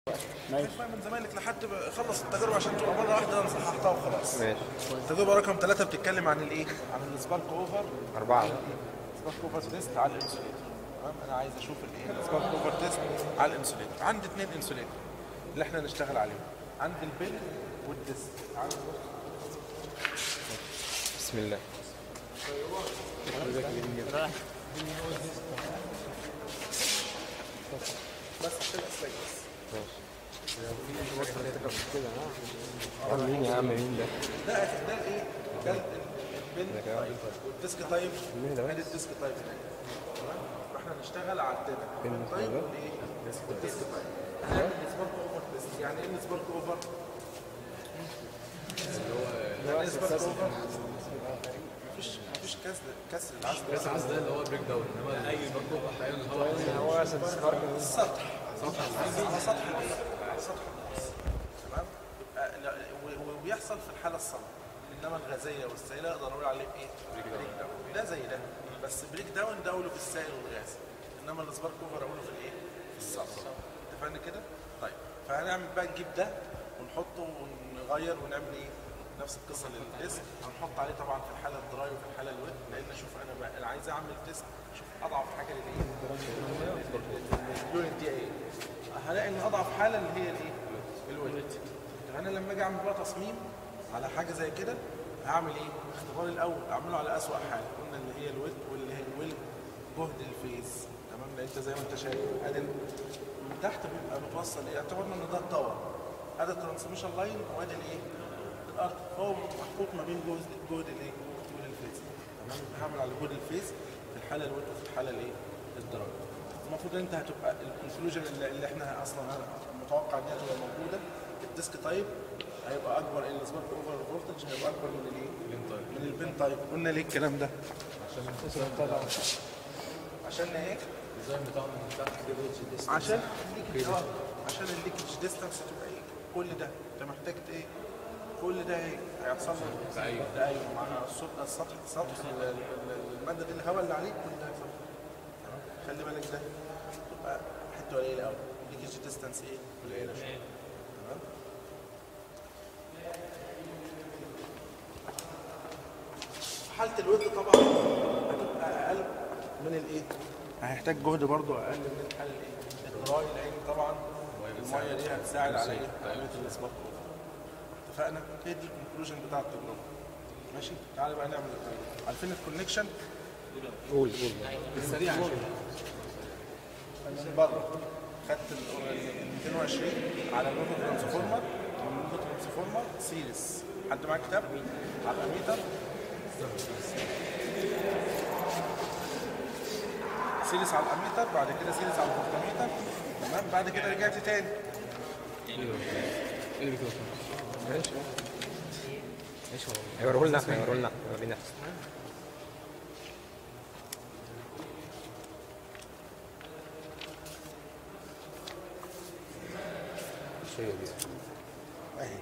ماشي من زمانك لحد ما خلص التجربه عشان تبقى مره واحده انا صححتها وخلاص ماشي التجربه رقم ثلاثه بتتكلم عن الايه؟ عن السبارك اوفر أربعة سبارك اوفر تيست على الانسوليتور تمام انا عايز اشوف الايه؟ السبارك اوفر تيست على الانسوليتور عندي اثنين انسوليتور اللي احنا نشتغل عليهم عندي البن والديسك عندي بسم الله بس عشان اسلاك بس مين يا عم مين ده؟ ده ده الايه؟ ده البن تايب والديسك تايب ادي الديسك تايب هناك تمام؟ فاحنا نشتغل على الداتا البن تايب والايه؟ والديسك تايب هنعمل السبارك اوفر تيست يعني ايه السبارك اوفر؟ يعني ايه سبارك اوفر؟ مفيش مفيش كسر كسر العزل بس العزل ده اللي هو بريك داون انما اي برضه احيانا هو هو أسد سبارك السطح سطح على سطح النص على سطح النص تمام يبقى لا- و- و- ويحصل في الحاله الصلبه انما الغازيه والسائله اقدر اقول عليه ايه؟ بريك داون ده زي ده بس بريك داون ده اقوله في السائل والغاز انما السبارك اوفر اقوله في الايه؟ في الصلب اتفقنا كده؟ طيب فهنعمل بقى نجيب ده ونحطه ونغير ونعمل ايه؟ نفس القصه للديسك هنحط عليه طبعا في الحاله الدراي وفي الحاله الويت لان اشوف انا بقى انا عايز اعمل تيست اشوف اضعف حاجه للايه؟ اليونت دي ايه؟ هلاقي ان اضعف حاله اللي هي الايه؟ الويت انا لما اجي اعمل بقى تصميم على حاجه زي كده هعمل ايه؟ اختبار الاول اعمله على اسوأ حاله قلنا اللي هي الويت واللي هي الويل جهد الفيز تمام لان انت زي ما انت شايف ادي من تحت بيبقى متوصل ايه؟ اعتبرنا ان ده التاور ادي الترانسميشن لاين وادي الايه؟ الارض هو محطوط ما بين جهد جهد الايه؟ جهد الفيز تمام هعمل على جهد الفيز في الحاله الويت وفي الحاله الايه؟ الدرجه المفروض ان انت هتبقى الكونكلوجن اللي, اللي احنا اصلا متوقع ان هي تبقى موجوده الديسك تايب هيبقى اكبر السبارك اوفر فولتج هيبقى اكبر من الايه؟ من البين تايب قلنا ليه الكلام ده؟ عشان ايه؟ الديزاين بتاعنا من تحت عشان الليكج اه عشان الليكج ديستانس تبقى ايه؟ كل ده انت محتاج ايه؟ كل ده ايه؟ هيحصل له تأيد. تأيد مع الصوت السطح السطح ال- ال- ال- الماده دي الهواء اللي عليك كل ده هيحصل تمام؟ خلي بالك ده تبقى حته قليله قوي الليكج ديستانس ايه؟ قليله شويه تمام؟ في حاله الود طبعا هتبقى اقل من الايه؟ هيحتاج جهد برضو اقل من الحل الايه؟ الدراي لان طبعا الميه دي هتساعد على ايه؟ عمليه الاسباق اتفقنا؟ هي دي الكونكلوجن بتاع التجربه ماشي؟ تعالى بقى نعمل التجربه عارفين الكونكشن؟ قول قول بالسريع من بره خدت ال ال 220 على النوتو ترانسفورمر النوتو ترانسفورمر سيريس حد معاه كتاب على الاميتر سيريس على الاميتر بعد كده سيريس على الفولتميتر تمام بعد كده رجعت تاني ماشي هيوريه لنا هيوريه لنا هيورينا اهي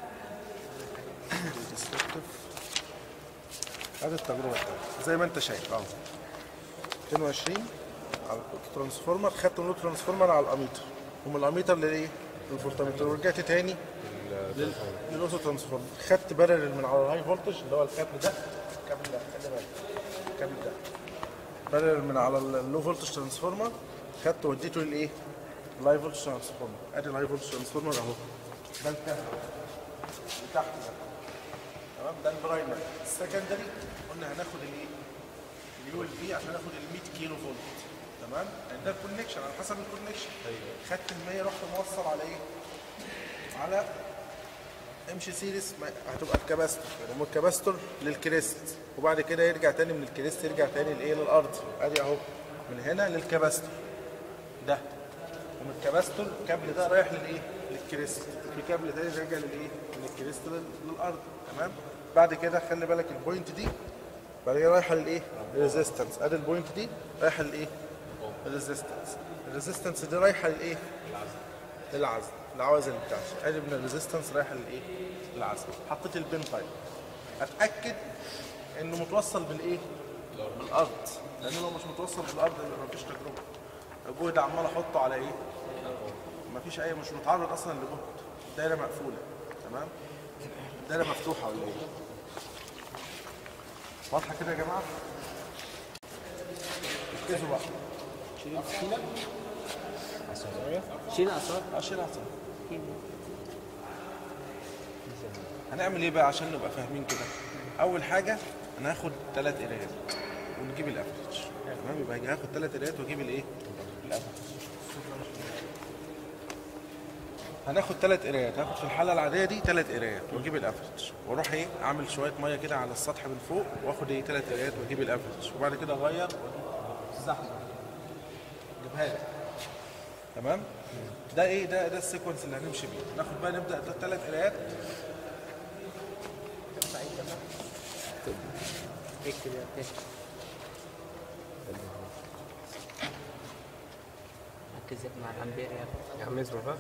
هذه التجربه الثانيه زي ما انت شايف اهو 22 على الترانسفورمر خدت من الترانسفورمر على الاميتر ومن الاميتر للايه؟ للفولتميتر ورجعت تاني لل- للاوتو ترانسفورمر خدت بارل من على الهاي فولتج اللي هو الكابل ده الكابل ده خلي بالك الكابل ده بارل من على اللو فولتج ترانسفورمر خدته وديته للايه؟ الهاي فولتج ترانسفورمر ادي الهاي فولتج ترانسفورمر اهو ده الكابل اللي تحت ده تمام ده البرايمري السكندري قلنا هناخد الايه؟ اليو ال بي عشان اخد ال 100 كيلو فولت تمام؟ لان ده الكونكشن على حسب الكونكشن خدت ال 100 رحت موصل على ايه؟ على امشي سيريس ما- هتبقى الكباستور يقوم الكباستور للكريست وبعد كده يرجع تاني من الكريست يرجع تاني لايه للارض ادي اهو من هنا للكباستور ده ومن الكباستور الكابل ده رايح للايه؟ للكريست في كابل تاني راجع للايه؟ من الكريست لل- للارض تمام؟ بعد كده خلي بالك البوينت دي بعد كده رايحه للايه؟ للريزيستنس ادي البوينت دي رايحه للايه؟ الريزيستنس الريزيستنس دي رايحه للايه؟ للعزل العوازل بتاعتي ادي من الريزيستنس رايحه للايه؟ للعزل حطيت البين تايب اتاكد انه متوصل بالايه؟ بالارض لانه لو مش متوصل بالارض يبقى مفيش تجربه الجهد عمال احطه على ايه؟ مفيش اي مش متعرض اصلا لجهد الدايره مقفوله تمام الدايره مفتوحه ولا ايه واضحه كده يا جماعه ركزوا بقى شيل اصوات عشان احسن هنعمل ايه بقى عشان نبقى فاهمين كده اول حاجه هناخد ثلاث قرايات ونجيب الافرج تمام يبقى هاجي هاخد ثلاث قرايات واجيب الايه الافرج هناخد ثلاث قرايات هاخد في الحاله العاديه دي ثلاث قرايات واجيب الافرج واروح ايه اعمل شويه ميه كده على السطح من فوق واخد ايه ثلاث قرايات واجيب الافرج وبعد كده اغير زحزح جيبها لي تمام ده ايه ده ده السيكونس اللي هنمشي بيه ناخد بقى نبدا ده الثلاث قرايات اكتب يا اكتب ركز مع الامبير يا ابني يا عم اصبر بقى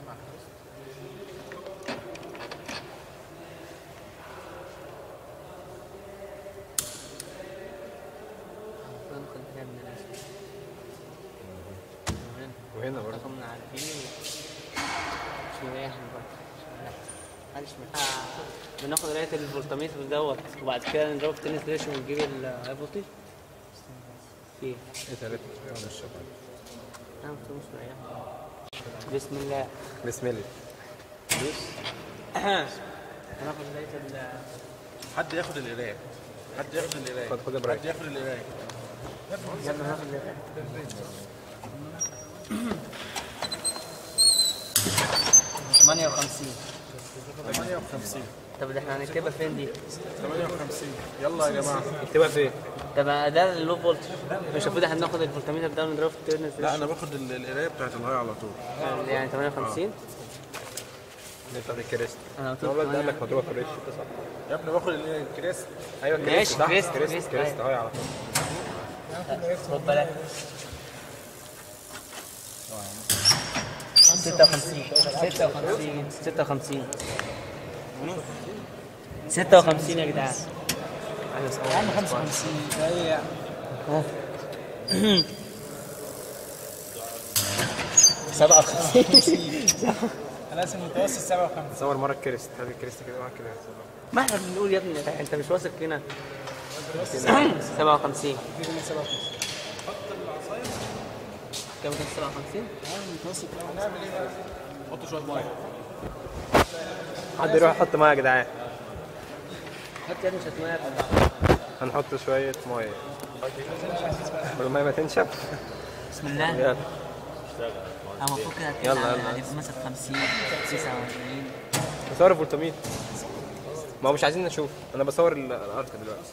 ناخد بالنا من الناس وهنا برضه رقمنا عارفين مش مريح برضه معلش مريح بناخد قرايه الفولتميتر دوت وبعد كده نضرب في تنس ريشن ونجيب الهاي فولتج ايه ايه ثلاثة مش شغال انا كنت مش مريح بسم الله بسم الله هناخد قرايه ال حد ياخد القرايه حد ياخد القرايه خد- خد بريك. حد ياخد القرايه يلا ناخد القرايه 58 58 طب ده احنا هنكتبها فين دي؟ 58 يلا يا جماعه اكتبها فين؟ طب ده اللو فولت مش المفروض احنا ناخد الفولتميتر ده ونضربه في التيرنس لا انا باخد ال- القرايه بتاعت الهاي على طول يعني 58 دي بتاعت الكريست انا قلت هو لك ده قال لك مضروبة في الريش ده صح؟ يا ابني باخد ال- الكريست ايوه ماشي، كريست صح؟ كريست، كريست كريست، كريست أيوة. اهي على طول خد بالك 56 56 56 56 يا جدعان يا عم 55 ده ايه يعني؟ سبعة وخمسين خلاص المتوسط 57 صور مرة الكريست هات الكريست كده معاك كده ما احنا بنقول يا ابني انت مش واثق فينا 57 كم كان 57 حط شويه ميه حد يروح يحط ميه يا جدعان حط يا ابني شتمية هنحط شوية ميه والميه ما تنشف بسم الله يلا انا المفروض كده يلا، هتبقى يلا. هنبقى مثلا 50 49 بصور فولتميت ما هو مش عايزين نشوف انا بصور ال- الارك دلوقتي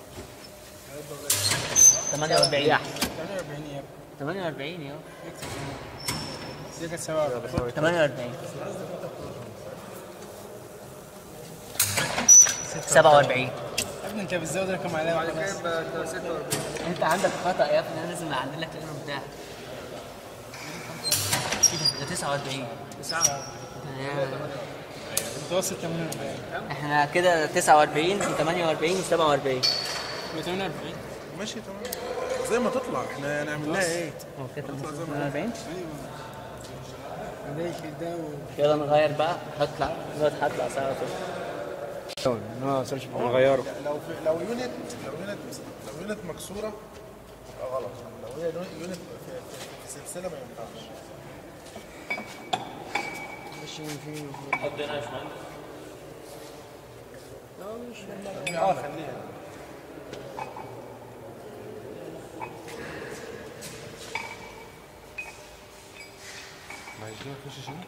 48 48 يا ابني 48 يا دي كانت 47 بصور 48 47 يا ابني انت بتزود رقم عليا وبعد كده انت عندك خطا يا ابني انا لازم اعدل لك الايرور بتاعك ايه ده ده 49 المتوسط 48 احنا كده 49 و48 و47 48 ماشي تمام زي ما تطلع احنا هنعمل لها ايه هو كده 48 ده كده و يلا نغير بقى هطلع دلوقتي هطلع ساعه وصل ما وصلش هنغيره لو في لو يونت لو يونت لو يونت مكسوره يبقى غلط لو هي يونت في, في, في سلسله ما ينفعش ماشيين فيه اه خليها عايزين نخش شنو؟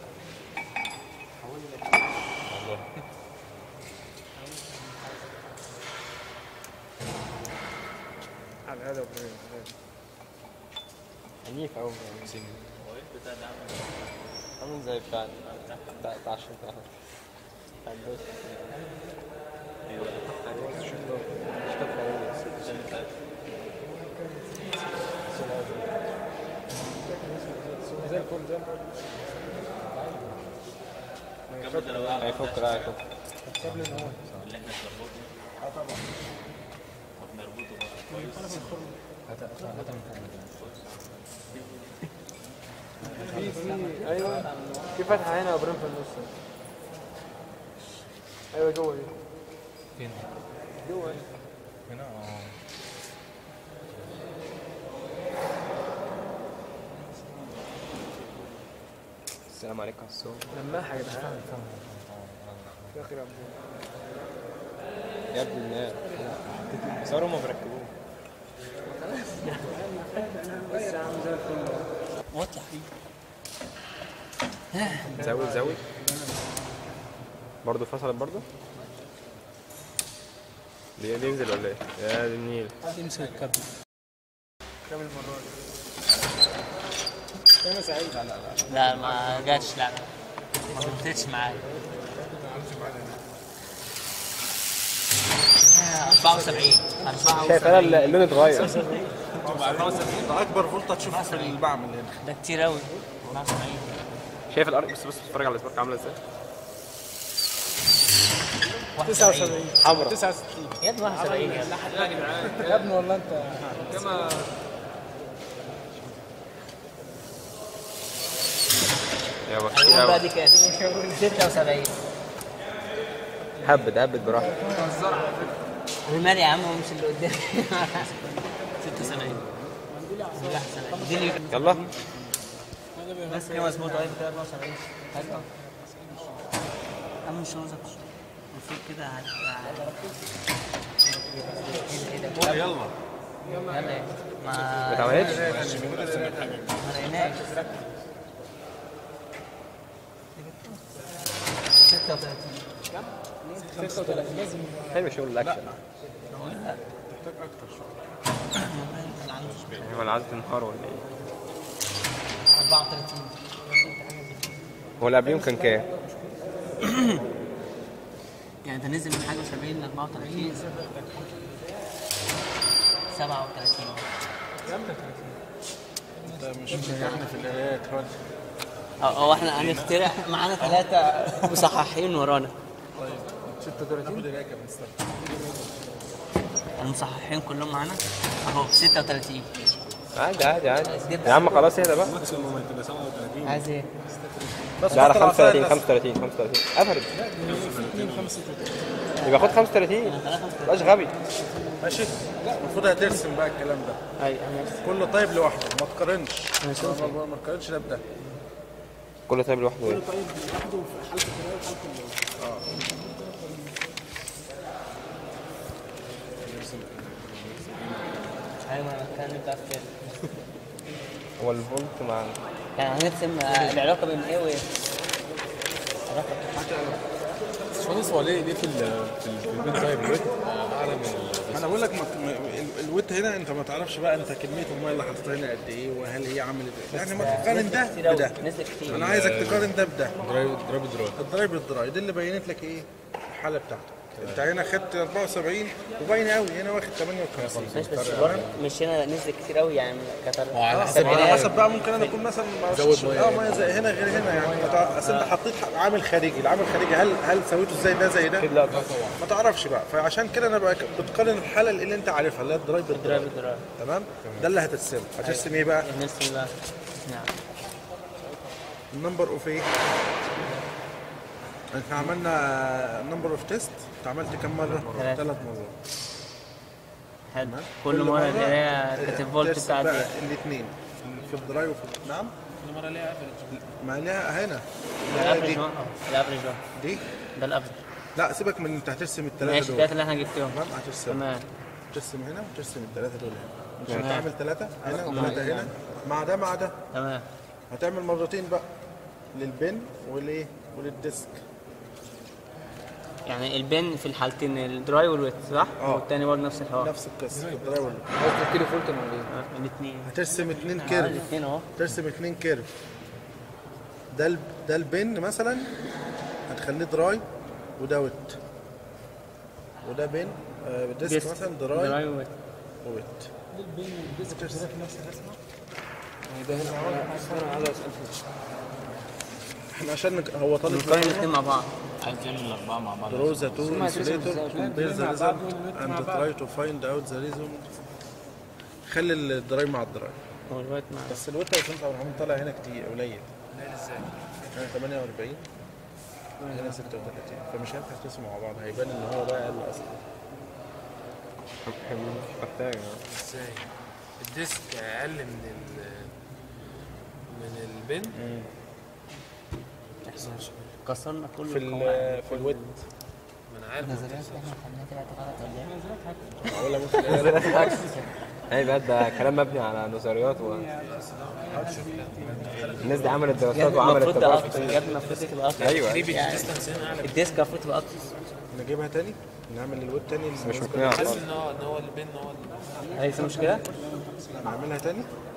على هذا عنيف قوي عامل زي بتاع بتاع بتاع عشان بتاع بتاع الدوس زي الفل زي الفل هيفك لا هيفك في في ايوه في فتحه هنا وبرين في النص ايوه جوه دي فين؟ جوه هنا اه السلام عليكم على الصوت لماحه يا جدعان في اخر عبد يا ابن الناس صاروا ما بركبوه بس يا عم زي الفل واطلع فيه زود زود برضه فصلت برضه دي دي ينزل ولا ايه؟ يا دي النيل يمسك الكابل كام المره دي انا سعيد لا لا لا ما جاتش لا ما غلطتش معايا 74 شايف انا اللون اتغير ده اكبر فولت هتشوفه في المعمل هنا ده كتير قوي 74 شايف الارض بس بس اتفرج على السباك عامله ازاي 79 حمرا 69 يا ابني 71 يا ابني يا ابني والله انت يا بقى هنقول بقى دي كام 76 هبد هبد براحتك رمال يا عم هو مش اللي قدامي 76 لا 70 دي اللي يلا بس كده مظبوط اهي كده 74 حلو عم مش عاوزك المفروض كده هت يلا يلا يلا ايه ما ما تعملهاش ما لقيناش 36 حلو شغل الاكشن هو انا عايز تنهار ولا ايه؟ 34 هو اللي قبليهم كان كام؟ يعني ده نزل من حاجه 70 ل 34 37 انت مش بتاعنا في القرايات هو اه هو احنا هنخترع معانا ثلاثه مصححين ورانا 36 المصححين كلهم معانا اهو 36 عادي عادي عادي يا عم خلاص اهدى بقى عايز ايه؟ بس لا لا حط العصاية 35 بس. 35 35 افرد يبقى خد 35 مبقاش غبي ماشي المفروض هترسم بقى الكلام ده ايوه كل طيب لوحده ما تقارنش ما ما- ما تقارنش ده بده كل طيب لوحده ايه؟ ايوه انا كان نبدا في كده هو الفولت مع يعني هنرسم آه، العلاقه بين ايه وايه؟ باشمهندس هو ليه ليه في ال في ال- في البين طيب الويت اعلى من ال- ما انا بقول لك ما ما- ال- الويت هنا انت ما تعرفش بقى انت كميه الميه اللي حاططها هنا قد ايه وهل هي عملت ايه يعني ما تقارن ده كتير قوي بده نزل كتير انا عايزك تقارن ده بده درايف درايف درايف الضرايب الضرايب دي اللي بينت لك ايه الحاله بتاعتك انت هنا خدت 74 وباينه قوي هنا واخد 58 ماشي بس برضه مش هنا نزل كتير قوي يعني كتر وعلى على حسب على حسب بقى ممكن انا اكون مثلا ما زود وصلتش- مية. اه ميه زي هنا غير هنا يعني ما تع- اصل انت حطيت عامل خارجي العامل الخارجي هل هل سويته ازاي ده زي ده؟ لا طبعا ما تعرفش بقى فعشان كده انا بقى بتقارن الحاله اللي انت عارفها اللي هي الضرايب درايف بالضرايب درايف تمام ده اللي هترسمه هترسم ايه بقى؟ نرسم بقى نعم النمبر اوف ايه؟ احنا عملنا نمبر اوف تيست انت عملت كم مره؟ ثلاثة. ثلاث مرات حلو كل مره اللي هي كانت الفولت ترسم بتاعت بقى ايه؟ الاثنين في الدرايف وفي نعم كل مره ليها افريج ما لها هنا ده لا، الافرج دي اه الافرج اه دي ده الافرج لا سيبك من انت هترسم الثلاثه ماشي دول الثلاثه اللي احنا جبتهم تمام هترسم تمام ترسم هنا وترسم الثلاثه دول هنا مش تمام. هتعمل ثلاثه هنا وثلاثه هنا مع ده مع ده تمام هتعمل مرتين بقى للبن والايه وللديسك يعني البن في الحالتين الدراي والويت صح؟ اه. والتاني برضه نفس الحوار نفس القصه الدرايف وال- قصدك كيلو فولت ولا ايه؟ الاثنين هترسم اثنين كيرف الاثنين اهو ترسم اتنين كيرف ده ال... ده البن مثلا هتخليه دراي وده ويت وده بن آه ديسك ديسك. مثلا دراي دراي وويت وويت ده هنا انا عايز اسال فيه احنا عشان نك- هو طالب نقارن الاثنين مع بعض عايز يعمل الاربعه مع بعض draw the two هما هيترسموا insulator ازاي؟ compare the مع بعض result والويت and مع بعض. try to find out the reason خلي الدراي مع الدراي هو الوقت مع بس الويت يا باشمهندس عبد الرحمن طالع هنا كتير قليل قليل ازاي؟ هنا 48 هنا 36 فمش هينفع تقسموا مع بعض هيبان ان هو ده اقل اصلا مش محتاج ازاي؟ الديسك اقل من ال من البن كسرنا كل في القواعد. ال في الويت ما انا عارف نظريات احنا خلينا كده غلط ولا ايه؟ معقوله ممكن اي بقى ده كلام مبني على نظريات و الناس دي عملت دراسات وعملت المفروض ده تجارب اكتر يا ابني المفروض تبقى اكتر ايوه ليه يعني بالديستانس هنا اعلى الديسك المفروض تبقى اكتر نجيبها تاني نعمل الويت تاني مش بالنسبة مقنعة حاسس خالص ان هو ان هو البن هو ال- هي في مشكله نعملها تاني